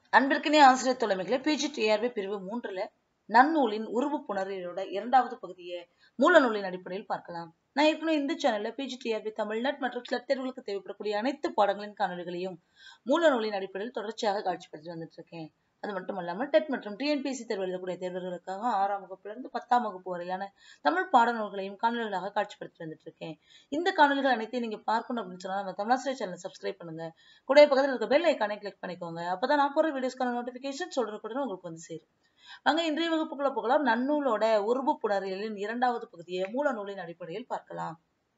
அன்பிற்கினே ஆசிரியர் தலைமைகளை PG TRP பிரிவு மூன்றுல நன்னூலின் உருவு புணரியலோட இரண்டாவது பகுதியை மூல நூலின் அடிப்படையில் பார்க்கலாம் நான் ஏற்கனவே இந்த சேனல்ல பிஜி டிஆர்பி தமிழ்நாட் மற்றும் கிளப் தேர்வுகளுக்கு தேவைப்படக்கூடிய அனைத்து பாடங்களின் காணொலிகளையும் மூல நூலின் அடிப்படையில் தொடர்ச்சியாக காட்சிப்படுத்தி வந்துட்டு இருக்கேன் அது மட்டும் இல்லாமல் டெட் மற்றும் டிஎன்பிஎஸ்சி தேர்வு எழுதக்கூடிய தேர்வர்களுக்காக ஆறாம் வகுப்பிலிருந்து பத்தாம் வகுப்பு வரையான தமிழ் பாடநூல்களையும் காணொலிகளாக காட்சிப்படுத்தி வந்துட்டு இருக்கேன் இந்த காணொலிகள் அனைத்தையும் நீங்க பார்க்கணும் அப்படின்னு சொன்னா நம்ம தமிழாசிரியர் சேனல் சப்ஸ்கிரைப் பண்ணுங்க கூட பக்கத்தில் இருக்க பெல் ஐக்கானை கிளிக் பண்ணிக்கோங்க அப்பதான் நான் போற வீடியோஸ்க்கான நோட்டிபிகேஷன் சொல்றதுக்குடன் உங்களுக்கு வந்து சேரும் வாங்க இன்றைய வகுப்புக்குள்ள போகலாம் நன்னூலோட உருவு புணரியலின் இரண்டாவது பகுதியை மூல நூலின் அடிப்படையில் பார்க்கலாம்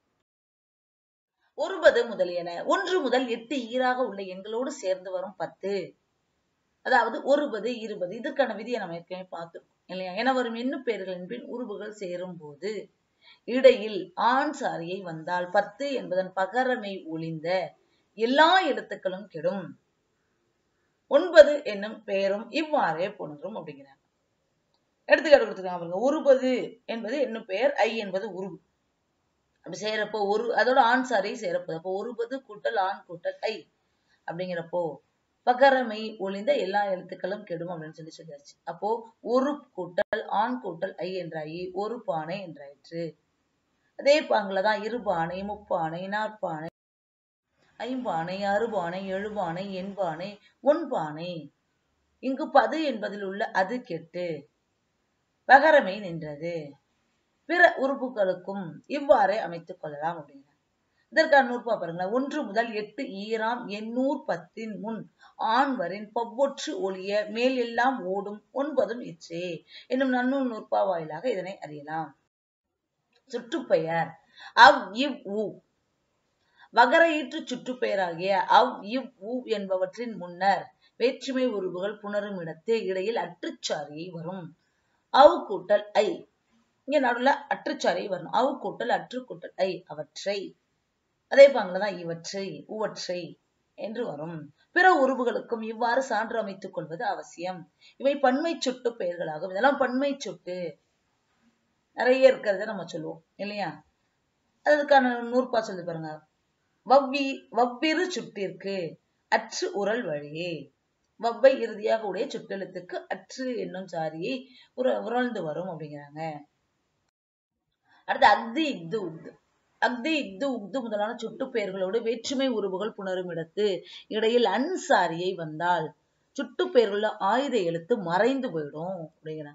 ஒருபது முதலியன ஒன்று முதல் எட்டு ஈராக உள்ள எண்களோடு சேர்ந்து வரும் பத்து அதாவது ஒருபது இருபது இதற்கான விதியை நம்ம ஏற்கனவே பார்த்திருக்கோம் இல்லையா என வரும் எண்ணு பெயர்களின் பின் உருவுகள் சேரும் போது இடையில் ஆண் சாரியை வந்தால் பத்து என்பதன் பகரமை ஒளிந்த எல்லா எழுத்துக்களும் கெடும் ஒன்பது என்னும் பெயரும் இவ்வாறே புணரும் அப்படிங்கிறாங்க எடுத்துக்காட்டு கொடுத்துருக்காங்க பாருங்க ஒருபது என்பது என்னும் பெயர் ஐ என்பது உருவு அப்படி செய்யறப்போ ஒரு அதோட ஆண் சாரி சேரப்போது அப்போ ஒருபது கூட்டல் ஆண் கூட்டல் ஐ அப்படிங்கிறப்போ பகரமை ஒளிந்த எல்லா எழுத்துக்களும் கெடும் அப்படின்னு சொல்லி சொல்லியாச்சு அப்போ ஒரு கூட்டல் ஆண் கூட்டல் ஐ என்றாயி ஒரு பானை என்றாயிற்று அதே பாங்கிலதான் இருபானை முப்பானை நாற்பானை ஐம்பானை அறுபானை எழுபானை எண்பானை ஒன்பானை இங்கு பது என்பதில் உள்ள அது கெட்டு பகரமை நின்றது பிற உறுப்புகளுக்கும் இவ்வாறே அமைத்துக் கொள்ளலாம் அப்படிங்கிற இதற்கான நூற்பா பாருங்களேன் ஒன்று முதல் எட்டு ஈராம் எண்ணூர் பத்தின் முன் ஆண்வரின் பவ்வொற்று ஒளிய மேல் எல்லாம் ஓடும் ஒன்பதும் இச்சே என்னும் நன்னூல் நூற்பா வாயிலாக இதனை அறியலாம் சுற்றுப்பெயர் அவ் இவ் ஊ வகரையீற்று சுற்றுப்பெயராகிய அவ் இவ் ஊ என்பவற்றின் முன்னர் வேற்றுமை உருவுகள் புணரும் இடத்து இடையில் அற்றுச்சாரியை வரும் அவ் கூட்டல் ஐ இங்க நடுவுல அற்றுச்சாரியை வரணும் அவ் கூட்டல் அற்று கூட்டல் ஐ அவற்றை அதே பாங்கில்தான் இவற்றை உவற்றை என்று வரும் பிற உருவுகளுக்கும் இவ்வாறு சான்று அமைத்துக் கொள்வது அவசியம் இவை பன்மை சொட்டு பெயர்களாகும் இதெல்லாம் பன்மை சொட்டு நிறைய இருக்கிறத நம்ம சொல்லுவோம் இல்லையா அதுக்கான நூற்பா சொல்லி பாருங்க வவ்வி வவ்விரு சுட்டிற்கு அற்று உரல் வழியே வவ்வை இறுதியாக உடைய சுட்டெழுத்துக்கு அற்று என்னும் சாரியை உர உரழ்ந்து வரும் அப்படிங்கிறாங்க அடுத்து அக்தி இக்து உக்து அக்தி இக்து உக்து முதலான சுட்டு பெயர்களோடு வேற்றுமை உருவுகள் புணரும் இடத்து இடையில் அன்சாரியை வந்தால் சுட்டு பெயர்களுள்ள ஆயுத எழுத்து மறைந்து போயிடும் அப்படிங்கிறாங்க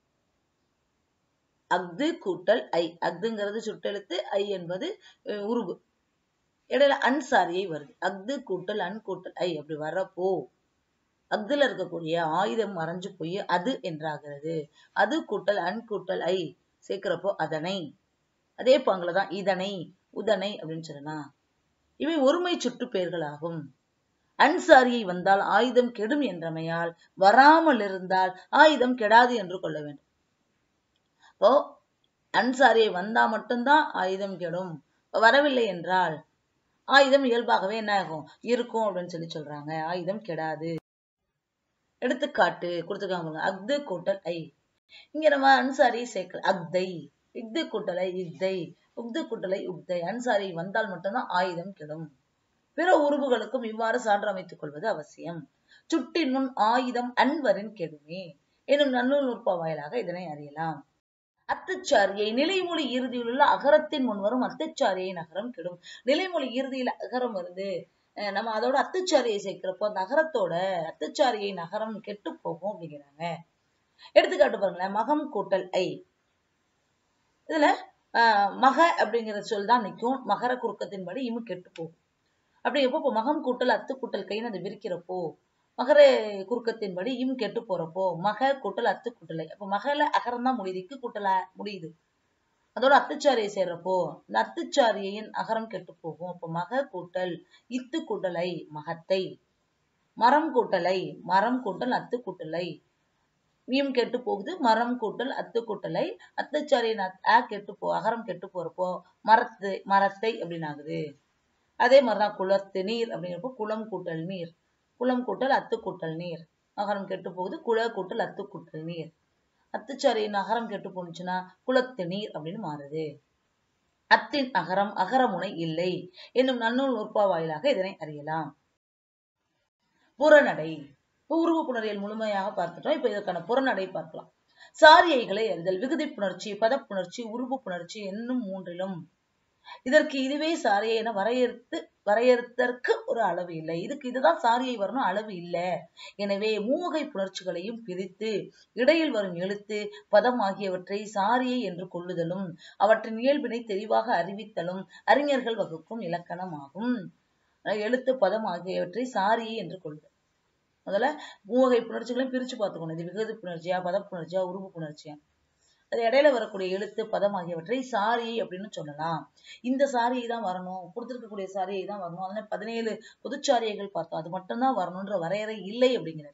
அக்து கூட்டல் ஐ அக்துங்கிறது சுட்டெழுத்து ஐ என்பது உருவு இடையில அன்சாரியை வருது அக்து கூட்டல் அன் கூட்டல் ஐ அப்படி வர்றப்போ அக்துல இருக்கக்கூடிய ஆயுதம் மறைஞ்சு போய் அது என்றாகிறது அது கூட்டல் அன் கூட்டல் ஐ சேர்க்கிறப்போ அதனை அதே பாங்கில்தான் இதனை உதனை அப்படின்னு சொல்லலாம் இவை ஒருமை சுட்டு பெயர்களாகும் அன்சாரியை வந்தால் ஆயுதம் கெடும் என்றமையால் வராமல் இருந்தால் ஆயுதம் கெடாது என்று கொள்ள வேண்டும் இப்போ அன்சாரியை வந்தா மட்டும்தான் ஆயுதம் கெடும் வரவில்லை என்றால் ஆயுதம் இயல்பாகவே என்ன ஆகும் இருக்கும் அப்படின்னு சொல்லி சொல்றாங்க ஆயுதம் கெடாது எடுத்துக்காட்டு கொடுத்துருக்காங்க அக்து கூட்டல் ஐ இங்க நம்ம அன்சாரியை சேர்க்கல அக்தை இக்து கூட்டலை இக்தை உக்து கூட்டலை உக்தை அன்சாரி வந்தால் மட்டும்தான் ஆயுதம் கெடும் பிற உருவுகளுக்கும் இவ்வாறு சான்று அமைத்துக் கொள்வது அவசியம் சுட்டின் முன் ஆயுதம் அன்வரின் கெடுமே எனும் நன்னூல் நுட்ப வாயிலாக இதனை அறியலாம் அத்துச்சாரியை நிலைமொழி இறுதியில் உள்ள அகரத்தின் முன் வரும் அத்துச்சாரியை நகரம் கெடும் நிலைமொழி இறுதியில் அகரம் வருது நம்ம அதோட அத்துச்சாரியை சேர்க்கிறப்போ அந்த அகரத்தோட அத்துச்சாரியை நகரம் கெட்டு போகும் அப்படிங்கிறாங்க எடுத்துக்காட்டு பாருங்களேன் மகம் கூட்டல் ஐ இதுல ஆஹ் மக அப்படிங்கிற சொல் தான் நிற்கும் மகர குறுக்கத்தின்படி இமு கெட்டு போகும் அப்படிங்கிறப்போ இப்போ மகம் கூட்டல் அத்து கூட்டல் கைன்னு அது விரிக்கிறப்போ மகர குறுக்கத்தின்படி இம் கெட்டு போறப்போ மக கூட்டல் அத்து கூட்டலை அப்போ மகள அகரம் தான் முடியுது இக்கு கூட்டல முடியுது அதோட அத்துச்சாரியை சேர்றப்போ இந்த அத்துச்சாரியின் அகரம் கெட்டு போகும் அப்போ மக கூட்டல் இத்து கூட்டலை மகத்தை மரம் கூட்டலை மரம் கூட்டல் அத்து கூட்டலை மீம் கெட்டு போகுது மரம் கூட்டல் அத்து கூட்டலை அத்துச்சாரியின் அ கெட்டு போ அகரம் கெட்டு போறப்போ மரத்து மரத்தை அப்படின்னு ஆகுது அதே மாதிரிதான் குளத்து நீர் அப்படிங்கிறப்போ குளம் கூட்டல் நீர் குளம் கூட்டல் அத்து கூட்டல் நீர் அகரம் கெட்டு போகுது குள கூட்டல் அத்து கூட்டல் நீர் அத்துச்சாரியின் அகரம் கெட்டு போனுச்சுன்னா குளத்து நீர் அப்படின்னு மாறுது அத்தின் அகரம் அகரமுனை இல்லை என்னும் நன்னூல் நூற்பா வாயிலாக இதனை அறியலாம் புறநடை இப்போ உருவு புணரியல் முழுமையாக பார்த்துட்டோம் இப்போ இதற்கான புறநடை பார்க்கலாம் சாரியைகளை அறிதல் விகுதி புணர்ச்சி பதப்புணர்ச்சி உருவு புணர்ச்சி என்னும் மூன்றிலும் இதற்கு இதுவே சாரியை என வரையறுத்து வரையறுத்தற்கு ஒரு அளவு இல்லை இதுக்கு இதுதான் சாரியை வரணும் அளவு இல்லை எனவே மூவகை புணர்ச்சிகளையும் பிரித்து இடையில் வரும் எழுத்து பதம் ஆகியவற்றை சாரியை என்று கொள்ளுதலும் அவற்றின் இயல்பினை தெளிவாக அறிவித்தலும் அறிஞர்கள் வகுக்கும் இலக்கணமாகும் எழுத்து பதம் ஆகியவற்றை சாரியை என்று கொள்ளுதல் முதல்ல மூவகை புணர்ச்சிகளையும் பிரிச்சு பார்த்துக்கணும் இது விகுதி புணர்ச்சியா பதப்புணர்ச்சியா உருவு புணர்ச்சியா அது இடையில வரக்கூடிய எழுத்து பதம் ஆகியவற்றை சாரியை அப்படின்னு சொல்லலாம் இந்த சாரியை தான் வரணும் கொடுத்திருக்கக்கூடிய சாரியை தான் வரணும் அதனால பதினேழு பொதுச்சாரியைகள் பார்த்தோம் அது மட்டும்தான் வரணும்ன்ற வரையறை இல்லை அப்படிங்கிறது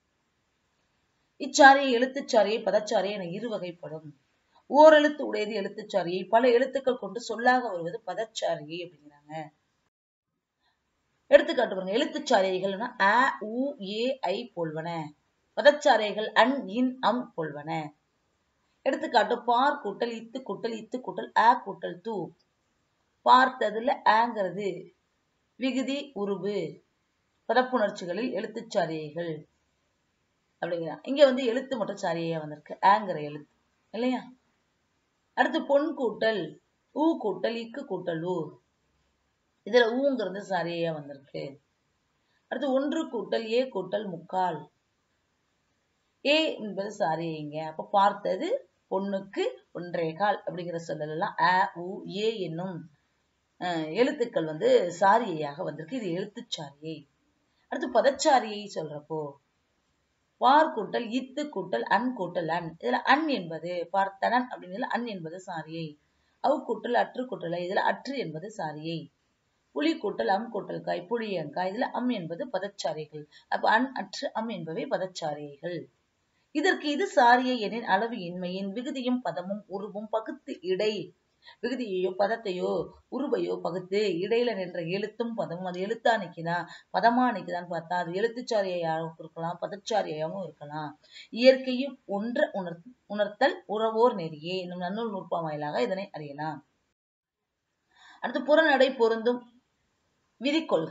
இச்சாரியை எழுத்துச்சாரியை பதச்சாரியை என இரு வகைப்படும் ஓரெழுத்து உடையது எழுத்துச்சாரியை பல எழுத்துக்கள் கொண்டு சொல்லாக வருவது பதச்சாரியை அப்படிங்கிறாங்க எடுத்துக்காட்டு பாருங்க எழுத்துச்சாரிகைகள்னா அ உ ஏ ஐ போல்வன பதச்சாரிகள் அன் இன் அம் போல்வன எடுத்துக்காட்டு பார் கூட்டல் இத்து கூட்டல் இத்து கூட்டல் ஆ கூட்டல் தூ பார்த்ததுல ஆங்கிறது விகுதி உருவு பதப்புணர்ச்சிகளில் எழுத்துச்சாரியைகள் அப்படிங்கிறான் இங்க வந்து எழுத்து மட்டும் சாரியையா வந்திருக்கு ஆங்கிற எழுத்து இல்லையா அடுத்து பொன் கூட்டல் ஊ கூட்டல் இக்கு கூட்டல் ஊ இதுல ஊங்கிறது சாரியையா வந்திருக்கு அடுத்து ஒன்று கூட்டல் ஏ கூட்டல் முக்கால் ஏ என்பது சாரியைங்க அப்ப பார்த்தது பொண்ணுக்கு ஒன்றே கால் அப்படிங்கிற சொல்லல் எல்லாம் அ உ ஏ என்னும் எழுத்துக்கள் வந்து சாரியையாக வந்திருக்கு இது எழுத்துச்சாரியை அடுத்து பதச்சாரியை சொல்றப்போ வார் கூட்டல் இத்து கூட்டல் அன் கூட்டல் அன் இதுல அன் என்பது பார்த்தனன் அப்படிங்கிறதுல அன் என்பது சாரியை அவ் கூட்டல் அற்று கூட்டல இதுல அற்று என்பது சாரியை புலி கூட்டல் அம் கூட்டல் காய் புளியங்காய் இதுல அம் என்பது பதச்சாரிகள் அப்ப அன் அற்று அம் என்பவை பதச்சாரியைகள் இதற்கு இது சாரிய எனின் அளவு இன்மையின் விகுதியும் பதமும் உருவும் பகுத்து இடை விகுதியையோ பதத்தையோ உருவையோ பகுத்து இடையில நின்ற எழுத்தும் பதமும் அது எழுத்தா நிக்குதா பதமா நிக்குதான்னு பார்த்தா அது எழுத்துச்சாரியாகவும் இருக்கலாம் பதச்சாரியாகவும் இருக்கலாம் இயற்கையும் ஒன்ற உணர் உணர்த்தல் உறவோர் நெறியே என்னும் நன்னூல் நுட்பம் வாயிலாக இதனை அறியலாம் அடுத்து புறநடை பொருந்தும் விதி கொள்க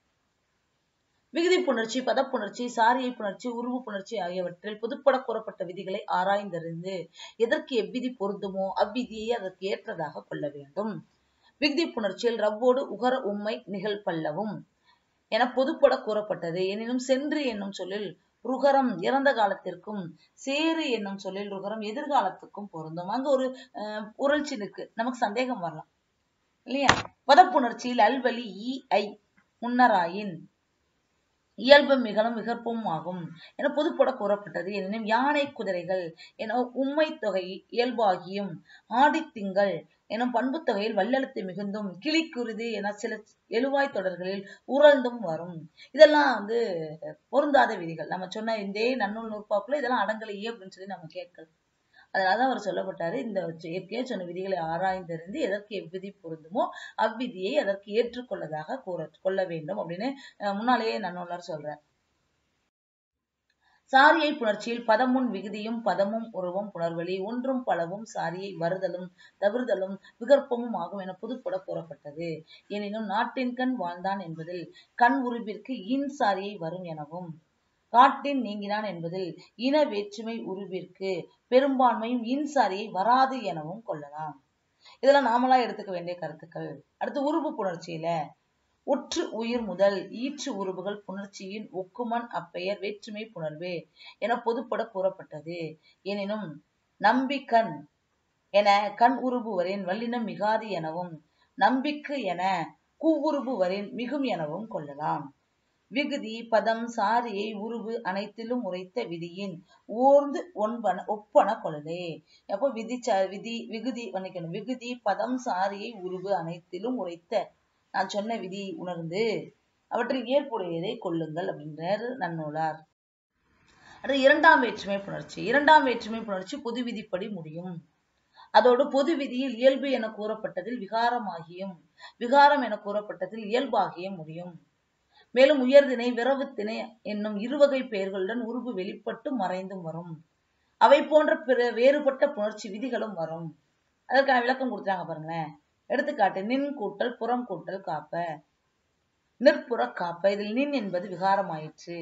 விகுதி புணர்ச்சி பதப்புணர்ச்சி சாரியை புணர்ச்சி உருவு புணர்ச்சி ஆகியவற்றில் பொதுப்பட கூறப்பட்ட விதிகளை ஆராய்ந்தறிந்து எதற்கு எவ்விதி பொருந்துமோ அவ்விதியை அதற்கு ஏற்றதாக கொள்ள வேண்டும் விகுதி புணர்ச்சியில் ரவ்வோடு உகர உண்மை நிகழ்பல்லவும் என பொதுப்பட கூறப்பட்டது எனினும் சென்று என்னும் சொல்லில் ருகரம் இறந்த காலத்திற்கும் சேரு என்னும் சொல்லில் ருகரம் எதிர்காலத்துக்கும் பொருந்தும் அங்க ஒரு உரட்சி இருக்கு நமக்கு சந்தேகம் வரலாம் இல்லையா பதப்புணர்ச்சியில் அல்வலி இ ஐ முன்னராயின் இயல்பும் மிகழும் விகற்பும் ஆகும் என பொதுப்பட கூறப்பட்டது எனினும் யானை குதிரைகள் என உண்மை தொகை இயல்பாகியும் ஆடித்திங்கள் எனும் பண்பு தொகையில் வல்லெழுத்து மிகுந்தும் கிளிக்குருதி என சில எழுவாய் தொடர்களில் உறழ்ந்தும் வரும் இதெல்லாம் வந்து பொருந்தாத விதிகள் நம்ம சொன்ன இந்த நன்னூல் நூற்பாக்குள்ள இதெல்லாம் அடங்கலையே அப்படின்னு சொல்லி நம்ம கேட்கலாம் அதனாலதான் அவர் சொல்லப்பட்டாரு இந்த ஏற்கனவே சொன்ன விதிகளை ஆராய்ந்தறிந்து எதற்கு எவ்விதி பொருந்துமோ அவ்விதியை அதற்கு ஏற்றுக்கொள்ளதாக கூற கொள்ள வேண்டும் அப்படின்னு முன்னாலேயே நன்னூலார் சொல்றார் சாரியை புணர்ச்சியில் பதமுன் விகுதியும் பதமும் உருவம் புணர்வழி ஒன்றும் பலவும் சாரியை வருதலும் தவிர்தலும் விகற்பமும் ஆகும் என புதுப்பட கூறப்பட்டது எனினும் நாட்டின் கண் வாழ்ந்தான் என்பதில் கண் உருவிற்கு இன் சாரியை வரும் எனவும் காட்டின் நீங்கினான் என்பதில் இன வேற்றுமை உருவிற்கு பெரும்பான்மையும் இன்சாரியை வராது எனவும் கொள்ளலாம் இதெல்லாம் நாமளா எடுத்துக்க வேண்டிய கருத்துக்கள் அடுத்து உருவு புணர்ச்சியில ஒற்று உயிர் முதல் ஈற்று உருவுகள் புணர்ச்சியின் ஒக்குமன் அப்பெயர் வேற்றுமை புணர்வு என பொதுப்பட கூறப்பட்டது எனினும் நம்பிக்கண் என கண் உருபுவரின் வல்லினம் மிகாது எனவும் நம்பிக்கு என கூவுருபுவரின் மிகும் எனவும் கொள்ளலாம் விகுதி பதம் சாரியை உருவு அனைத்திலும் உரைத்த விதியின் ஓர்ந்து ஒன்பன ஒப்பன கொள்ளலே அப்போ விதி விதி விகுதி மன்னிக்கணும் விகுதி பதம் சாரியை உருவு அனைத்திலும் உரைத்த நான் சொன்ன விதி உணர்ந்து அவற்றில் ஏற்புடையதை கொள்ளுங்கள் அப்படின்றார் நன்னூலார் அடுத்து இரண்டாம் வேற்றுமை புணர்ச்சி இரண்டாம் வேற்றுமை புணர்ச்சி பொது விதிப்படி முடியும் அதோடு பொது விதியில் இயல்பு என கூறப்பட்டதில் விகாரமாகியும் விகாரம் என கூறப்பட்டதில் இயல்பாகியும் முடியும் மேலும் உயர்திணை விரவுத்திணை என்னும் இருவகை பெயர்களுடன் உருவு வெளிப்பட்டு மறைந்தும் வரும் அவை போன்ற பிற வேறுபட்ட புணர்ச்சி விதிகளும் வரும் அதற்கான விளக்கம் கொடுத்தாங்க பாருங்களேன் எடுத்துக்காட்டு நின் கூட்டல் புறம் கூட்டல் காப்ப நிற்புற காப்ப இதில் நின் என்பது விகாரமாயிற்று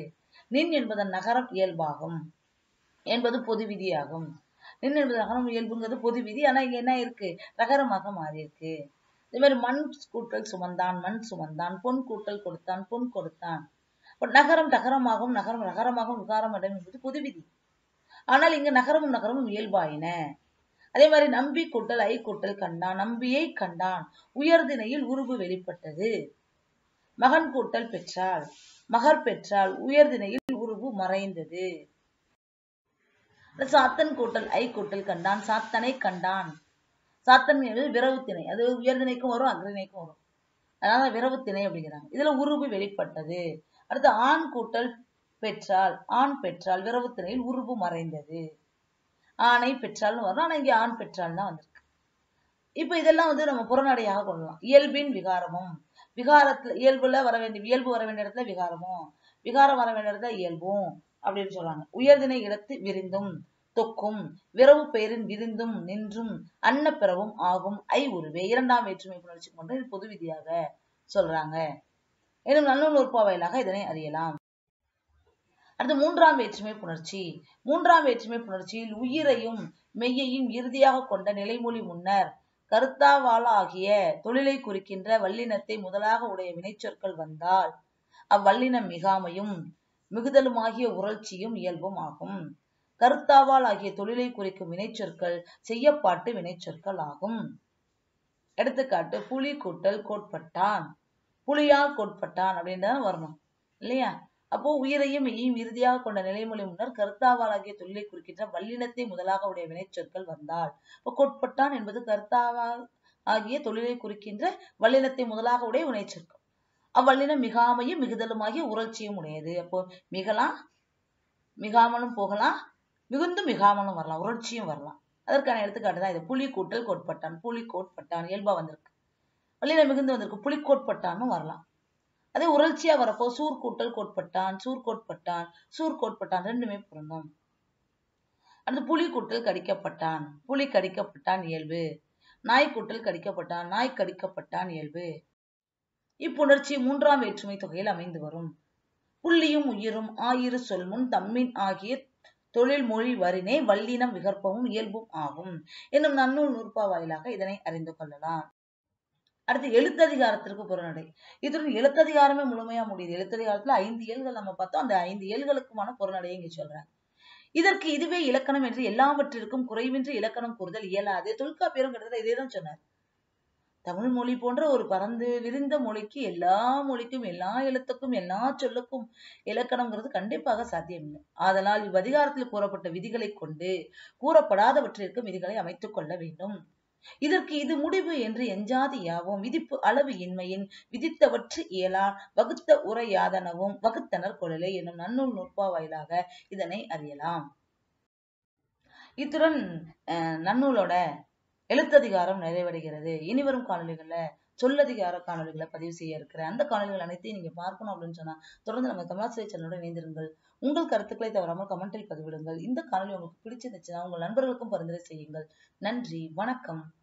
நின் என்பதன் நகரம் இயல்பாகும் என்பது பொது விதியாகும் நின் என்பது நகரம் இயல்புங்கிறது பொது விதி ஆனா இங்க என்ன இருக்கு ரகரமாக மாறி இருக்கு இதே மாதிரி மண் கூட்டல் சுமந்தான் மண் சுமந்தான் பொன் கூட்டல் கொடுத்தான் பொன் கொடுத்தான் இப்ப நகரம் டகரமாகவும் நகரம் ரகரமாகவும் விகாரம் இடம் என்பது பொது விதி ஆனால் இங்கு நகரமும் நகரமும் இயல்பாயின அதே மாதிரி நம்பி கூட்டல் ஐ கூட்டல் கண்டான் நம்பியை கண்டான் உயர்திணையில் உருவு வெளிப்பட்டது மகன் கூட்டல் பெற்றாள் மகர் பெற்றாள் உயர்திணையில் உருவு மறைந்தது சாத்தன் கூட்டல் ஐ கூட்டல் கண்டான் சாத்தனை கண்டான் சாத்தன் என்பது விரவு திணை அது உயர்திணைக்கும் வரும் அக்ரதிணைக்கும் வரும் அதனால விரவு திணை அப்படிங்கிறாங்க இதுல உருவு வெளிப்பட்டது அடுத்து ஆண் கூட்டல் பெற்றால் ஆண் பெற்றால் விரவு திணையில் உருவு மறைந்தது ஆணை பெற்றால்னு வரும் ஆனா இங்க ஆண் பெற்றால் தான் வந்திருக்கு இப்ப இதெல்லாம் வந்து நம்ம புறநடையாக கொள்ளலாம் இயல்பின் விகாரமும் விகாரத்துல இயல்புல வர வேண்டிய இயல்பு வர வேண்டிய இடத்துல விகாரமும் விகாரம் வர வேண்டிய இடத்துல இயல்பும் அப்படின்னு சொல்றாங்க உயர்தினை இடத்து விரிந்தும் தொக்கும் விரவு பெயரின் விரிந்தும் நின்றும் அன்னப்பிறவும் ஆகும் ஐ உருவே இரண்டாம் வேற்றுமை புணர்ச்சி கொண்டு இது பொது விதியாக சொல்றாங்க எனும் நல்லூர் உறுப்பாவையிலாக இதனை அறியலாம் அடுத்து மூன்றாம் வேற்றுமை புணர்ச்சி மூன்றாம் வேற்றுமை புணர்ச்சியில் உயிரையும் மெய்யையும் இறுதியாக கொண்ட நிலைமொழி முன்னர் கருத்தாவால ஆகிய தொழிலை குறிக்கின்ற வல்லினத்தை முதலாக உடைய வினைச்சொற்கள் வந்தால் அவ்வல்லினம் மிகாமையும் மிகுதலுமாகிய உரட்சியும் இயல்பும் ஆகும் கருத்தாவால் ஆகிய தொழிலை குறிக்கும் வினைச்சொற்கள் செய்யப்பாட்டு வினைச்சொற்கள் ஆகும் எடுத்துக்காட்டு புலி கூட்டல் கோட்பட்டான் புலியால் கோட்பட்டான் அப்படின்றது வரணும் இல்லையா அப்போ உயிரையும் மெய்யையும் இறுதியாக கொண்ட நிலைமொழி முன்னர் கருத்தாவால் ஆகிய தொழிலை குறிக்கின்ற வல்லினத்தை முதலாக உடைய வினைச்சொற்கள் வந்தால் இப்போ கோட்பட்டான் என்பது கருத்தாவால் ஆகிய தொழிலை குறிக்கின்ற வல்லினத்தை முதலாக உடைய வினைச்சொற்கள் அவ்வல்லினம் மிகாமையும் மிகுதலுமாகிய உரட்சியும் உடையது அப்போ மிகலாம் மிகாமலும் போகலாம் மிகுந்து மிகாமலும் வரலாம் உரட்சியும் வரலாம் அதற்கான எடுத்துக்காட்டு தான் இது புலி கூட்டல் கோட்பட்டான் புலி கோட்பட்டான் இயல்பா வந்திருக்கு வள்ளியில மிகுந்து வந்திருக்கு புலி கோட்பட்டான்னு வரலாம் அதே உரட்சியா வரப்போ சூர் கூட்டல் கோட்பட்டான் சூர் கோட்பட்டான் சூர் கோட்பட்டான் ரெண்டுமே பொருந்தும் அடுத்து புலி கூட்டல் கடிக்கப்பட்டான் புலி கடிக்கப்பட்டான் இயல்பு நாய் கூட்டல் கடிக்கப்பட்டான் நாய் கடிக்கப்பட்டான் இயல்பு இப்புணர்ச்சி மூன்றாம் வேற்றுமை தொகையில் அமைந்து வரும் புள்ளியும் உயிரும் ஆயிரு சொல்முன் தம்மின் ஆகிய தொழில் மொழி வரினே வல்லினம் விகற்பமும் இயல்பும் ஆகும் என்னும் நன்னூல் நூற்பா வாயிலாக இதனை அறிந்து கொள்ளலாம் அடுத்து எழுத்ததிகாரத்திற்கு புறநடை இதுடன் எழுத்ததிகாரமே முழுமையா முடியுது எழுத்ததிகாரத்துல ஐந்து இயல்கள் நம்ம பார்த்தோம் அந்த ஐந்து இயல்களுக்குமான புறநடையை இங்க சொல்றாங்க இதற்கு இதுவே இலக்கணம் என்று எல்லாவற்றிற்கும் குறைவின்றி இலக்கணம் கூறுதல் இயலாது தொல்காப்பியரும் கிட்டத்தட்ட இதே தான் சொன்னார் தமிழ் மொழி போன்ற ஒரு பறந்து விரிந்த மொழிக்கு எல்லா மொழிக்கும் எல்லா எழுத்துக்கும் எல்லா சொல்லுக்கும் இலக்கணம்ங்கிறது கண்டிப்பாக சாத்தியமில்லை ஆதலால் இவ்வதிகாரத்தில் கூறப்பட்ட விதிகளை கொண்டு கூறப்படாதவற்றிற்கும் விதிகளை அமைத்துக் கொள்ள வேண்டும் இதற்கு இது முடிவு என்று எஞ்சாது யாவும் விதிப்பு அளவு இன்மையின் விதித்தவற்று இயலா வகுத்த உரையாதனவும் வகுத்தனர் கொழலை என்னும் நன்னூல் நுட்பா வாயிலாக இதனை அறியலாம் இத்துடன் நன்னூலோட எழுத்ததிகாரம் நிறைவடைகிறது இனி வரும் காணொலிகள்ல சொல்லதிகார காணொலிகளை பதிவு செய்ய இருக்கிறேன் அந்த காணொலிகள் அனைத்தையும் நீங்க பார்க்கணும் அப்படின்னு சொன்னா தொடர்ந்து நம்ம தமிழாசிரியர் சேனலோட இணைந்திருங்கள் உங்கள் கருத்துக்களை தவறாமல் கமெண்டில் பதிவிடுங்கள் இந்த காணொலி உங்களுக்கு பிடிச்சிருந்துச்சுன்னா உங்கள் நண்பர்களுக்கும் பரிந்துரை செய்யுங்கள் நன்றி வணக்கம்